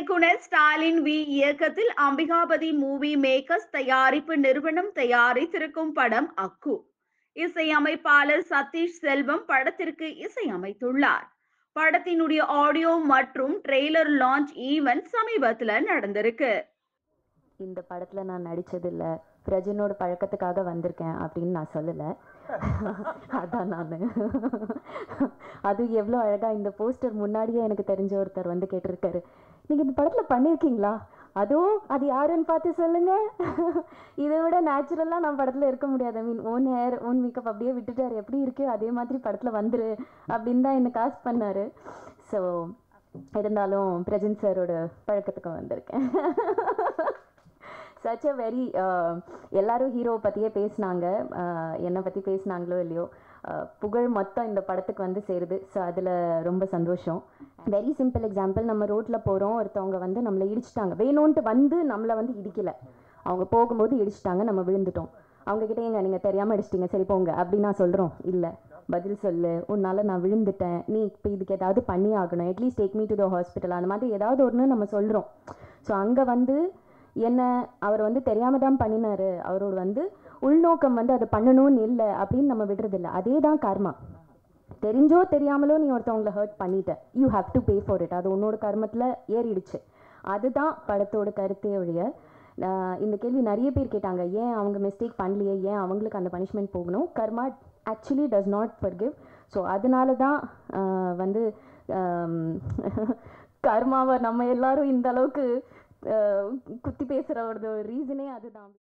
இயக்குனர் ஸ்டாலின் வி இயக்கத்தில் Ambikapathy movie makers தயாரிப்பு நிறுவனம் தயாரித்திருக்கும் படம் அக்கு இசையமைப்பாளர் சதீஷ் செல்வம் படத்திற்கு இசையமைத்துள்ளார் படத்தினுடைய ஆடியோ மற்றும் ட்ரெய்லர் லான்ச் ஈவென்ட் சமீபத்துல நடந்திருக்கு இந்த படத்தில் நான் நடித்ததில்ல பிரஜனோட பழக்கத்துக்காக வந்திருக்கேன் அப்படின்னு நான் சொல்லலை அதான் நான் அது எவ்வளோ அழகாக இந்த போஸ்டர் முன்னாடியே எனக்கு தெரிஞ்ச ஒருத்தர் வந்து கேட்டிருக்காரு நீங்கள் இந்த படத்தில் பண்ணியிருக்கீங்களா அதுவும் அது யாருன்னு பார்த்து சொல்லுங்க இதை விட நேச்சுரலாக நான் படத்தில் இருக்க முடியாது I mean own hair own makeup அப்படியே விட்டுட்டார் எப்படி இருக்கு அதே மாதிரி படத்தில் வந்துரு அப்படின்னு தான் என்னை காஸ்ட் பண்ணார் ஸோ இருந்தாலும் பிரஜன் சாரோட பழக்கத்துக்கு வந்திருக்கேன் சச் அ வெரி எல்லாரும் ஹீரோவை பற்றியே பேசினாங்க என்னை பற்றி பேசினாங்களோ இல்லையோ uh, புகழ் மொத்தம் இந்த படத்துக்கு வந்து சேருது ஸோ அதில் ரொம்ப சந்தோஷம் வெரி சிம்பிள் எக்ஸாம்பிள் நம்ம ரோட்டில் போகிறோம் ஒருத்தவங்க வந்து நம்மளை இடிச்சிட்டாங்க வேணும்ன்ட்டு வந்து நம்மளை வந்து இடிக்கலை அவங்க போகும்போது இடிச்சிட்டாங்க நம்ம விழுந்துட்டோம் அவங்க கிட்ட எங்க நீங்கள் தெரியாமல் இடிச்சிட்டீங்க சரி போங்க அப்படின்னு நான் சொல்கிறோம் இல்லை பதில் சொல்லு உன்னால் நான் விழுந்துட்டேன் நீ இப்போ இதுக்கு ஏதாவது பண்ணி ஆகணும் at least take me to the hospital அந்த மாதிரி ஏதாவது ஒன்று நம்ம சொல்கிறோம் ஸோ அங்கே வந்து என்ன அவர் வந்து தெரியாம தான் பண்ணினாரு அவரோட வந்து உள்நோக்கம் வந்து அதை பண்ணணும்னு இல்லை அப்படின்னு நம்ம விடுறதில்ல அதே தான் கர்மா தெரிஞ்சோ தெரியாமலோ நீ ஒருத்தவங்களை ஹர்ட் பண்ணிட்ட you have to pay for it அது உன்னோட கர்மத்தில் ஏறிடுச்சு அதுதான் படத்தோட கருத்தே ஒழிய ஆஹ் இந்த கேள்வி நிறைய பேர் கேட்டாங்க ஏன் அவங்க மிஸ்டேக் பண்ணலையே ஏன் அவங்களுக்கு அந்த பனிஷ்மெண்ட் போகணும் karma actually does not forgive so அதனால தான் ஆஹ் வந்து ஆம், கர்மாவை நம்ம எல்லாரும் இந்த அளவுக்கு ஆஹ் குத்தி பேசுகிற ஒரு ரீசனே அதுதான்